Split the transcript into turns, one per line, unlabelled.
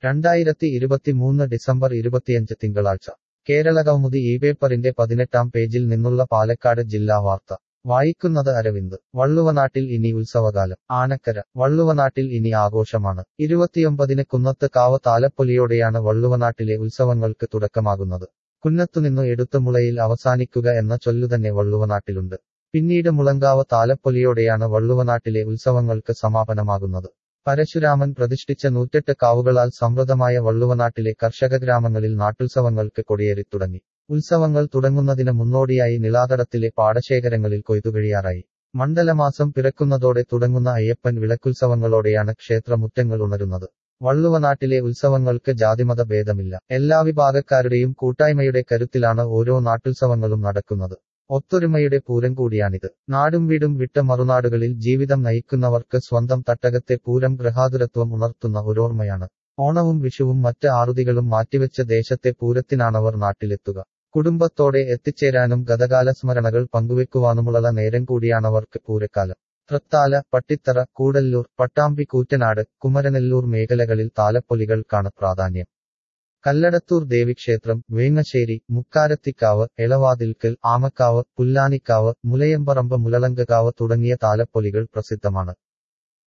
രണ്ടായിരത്തി ഇരുപത്തിമൂന്ന് ഡിസംബർ ഇരുപത്തിയഞ്ച് തിങ്കളാഴ്ച കേരള കൗമുദി ഈ പേപ്പറിന്റെ പതിനെട്ടാം പേജിൽ നിന്നുള്ള പാലക്കാട് ജില്ലാ വാർത്ത വായിക്കുന്നത് അരവിന്ദ് വള്ളുവനാട്ടിൽ ഇനി ഉത്സവകാലം ആനക്കര വള്ളുവനാട്ടിൽ ഇനി ആഘോഷമാണ് ഇരുപത്തിയൊമ്പതിന് കുന്നത്ത് കാവ് താലപ്പൊലിയോടെയാണ് വള്ളുവനാട്ടിലെ ഉത്സവങ്ങൾക്ക് തുടക്കമാകുന്നത് കുന്നത്തുനിന്നു എടുത്ത് മുളയിൽ അവസാനിക്കുക എന്ന ചൊല്ലുതന്നെ വള്ളുവനാട്ടിലുണ്ട് പിന്നീട് മുളങ്കാവ് താലപ്പൊലിയോടെയാണ് വള്ളുവനാട്ടിലെ ഉത്സവങ്ങൾക്ക് സമാപനമാകുന്നത് പരശുരാമൻ പ്രതിഷ്ഠിച്ച നൂറ്റെട്ട് കാവുകളാൽ സമൃദ്ധമായ വള്ളുവനാട്ടിലെ കർഷക ഗ്രാമങ്ങളിൽ നാട്ടുത്സവങ്ങൾക്ക് കൊടിയേറിത്തുടങ്ങി ഉത്സവങ്ങൾ തുടങ്ങുന്നതിന് മുന്നോടിയായി നിളാതടത്തിലെ പാടശേഖരങ്ങളിൽ കൊയ്തുകഴിയാറായി മണ്ഡലമാസം പിറക്കുന്നതോടെ തുടങ്ങുന്ന അയ്യപ്പൻ വിളക്കുത്സവങ്ങളോടെയാണ് ക്ഷേത്രമുറ്റങ്ങൾ ഉണരുന്നത് വള്ളുവനാട്ടിലെ ഉത്സവങ്ങൾക്ക് ജാതിമത ഭേദമില്ല എല്ലാ വിഭാഗക്കാരുടെയും കൂട്ടായ്മയുടെ കരുത്തിലാണ് ഓരോ നാട്ടുത്സവങ്ങളും നടക്കുന്നത് ഒത്തൊരുമയുടെ പൂരം കൂടിയാണിത് നാടും വീടും വിട്ട മറുനാടുകളിൽ ജീവിതം നയിക്കുന്നവർക്ക് സ്വന്തം തട്ടകത്തെ പൂരം ഗൃഹാതുരത്വം ഉണർത്തുന്ന ഒരോർമ്മയാണ് ഓണവും വിഷുവും മറ്റ് ആറുതികളും മാറ്റിവെച്ച ദേശത്തെ പൂരത്തിനാണവർ നാട്ടിലെത്തുക കുടുംബത്തോടെ എത്തിച്ചേരാനും ഗതകാല സ്മരണകൾ പങ്കുവെക്കുവാനുമുള്ള നേരം കൂടിയാണവർക്ക് പൂരക്കാലം തൃത്താല പട്ടിത്തറ കൂടല്ലൂർ പട്ടാമ്പി കൂറ്റനാട് കുമരനെല്ലൂർ മേഖലകളിൽ താലപ്പൊലികൾക്കാണ് പ്രാധാന്യം കല്ലടത്തൂർ ദേവിക്ഷേത്രം വേങ്ങശ്ശേരി മുക്കാരത്തിക്കാവ് എളവാതിൽക്കൽ ആമക്കാവ് പുല്ലാനിക്കാവ് മുലയമ്പറമ്പ് മുലളങ്കകാവ് തുടങ്ങിയ താലപ്പൊലികൾ പ്രസിദ്ധമാണ്